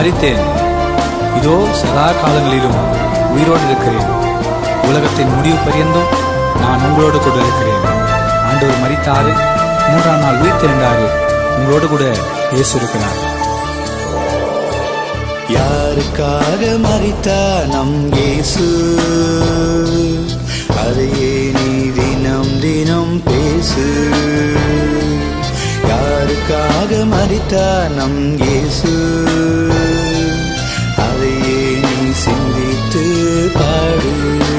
மரித்தேன் இதோ சதா காலங்களிலும் உயிரோடு இருக்கிறேன் உலகத்தின் முடிவு பரியந்தும் நான் உங்களோடு கூட இருக்கிறேன் ஆண்டவர் மரித்தாரு மூன்றாம் நாள் உயிர் திரண்டாரு உங்களோடு கூட இயேசு இருக்கிறார் யாருக்காக மறித்தா நம் இயேசு அதையே நீ தினம் தினம் பேசு யாருக்காக மறித்தா நம் இயேசு அதையே நீ சிந்தித்து பாடு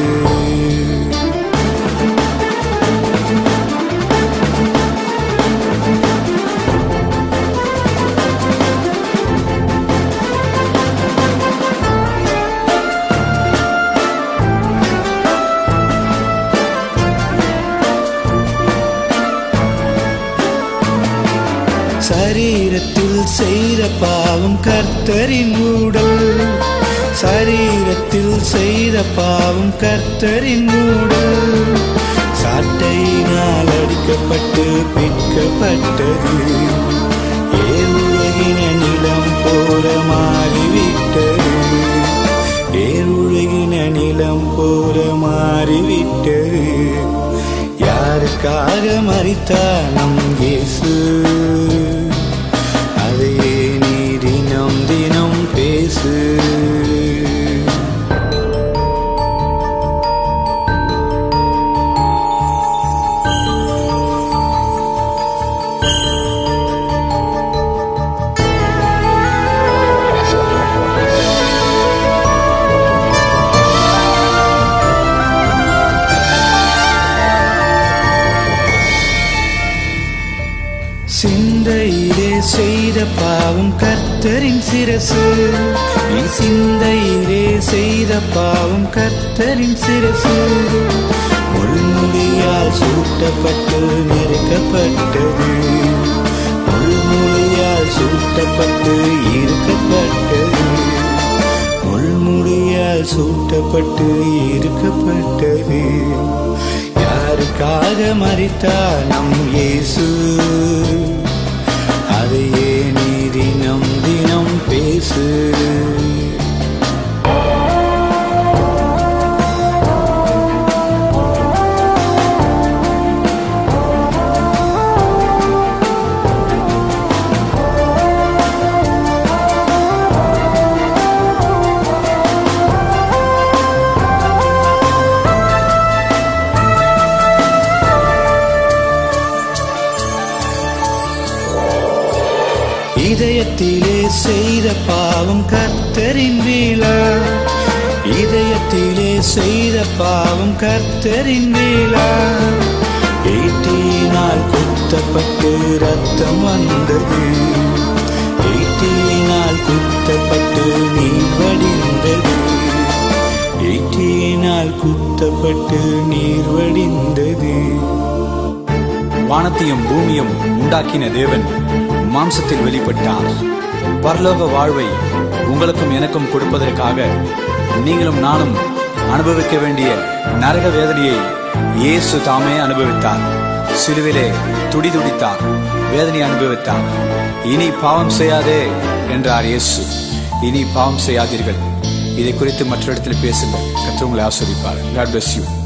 சரீரத்தில் செய்த பாவம் கர்த்தரின் ஊடல் சரீரத்தில் செய்த பாவம் கர்த்தரின் ஊடல் சாட்டையினால் அடிக்கப்பட்டு பிற்கப்பட்டது ஏழுலகின நிலம் போல மாறிவிட்டது ஏழுலகின நிலம் போல மாறிவிட்டது யாருக்காக மறித்தா நம் இயேசு அதையே நீ தினம் தினம் பேசு சிந்தையிலே செய்த பாவம் கர்த்தரின் சிரசு நீ சிந்தையிலே செய்த பாவம் கர்த்தரின் சிரசு முள்முடியால் சூட்டப்பட்டு நெருக்கப்பட்டது முள்முடியால் சூட்டப்பட்டு இருக்கப்பட்டது முள்முடியால் சூட்டப்பட்டு இருக்கப்பட்டது யாருக்காக மறித்தா நம் இயேசு அதையே நீ தினம் தினம் பேசு இதயத்திலே செய்த பாவம் கர்த்தரின் வீழா இதயத்திலே செய்த பாவம் கர்த்தரின் வீழா ஈட்டியினால் குத்தப்பட்டு ரத்தம் வந்தது ஈட்டியினால் குத்தப்பட்டு நீர் வடிந்தது ஈட்டியினால் குத்தப்பட்டு நீர் வடிந்தது வானத்தையும் பூமியும் உண்டாக்கின தேவன் மாம்சத்தில் வெளிப்பட்டார் பரலோக வாழ்வை உங்களுக்கும் எனக்கும் கொடுப்பதற்காக நீங்களும் நானும் அனுபவிக்க வேண்டிய நரக வேதனையை இயேசு தாமே அனுபவித்தார் சிலுவிலே துடிதுடித்தார் வேதனை அனுபவித்தார் இனி பாவம் செய்யாதே என்றார் இயேசு இனி பாவம் செய்யாதீர்கள் இதை குறித்து மற்ற இடத்தில் பேசுங்கள் கற்று உங்களை ஆஸ்வதிப்பார் காட் bless you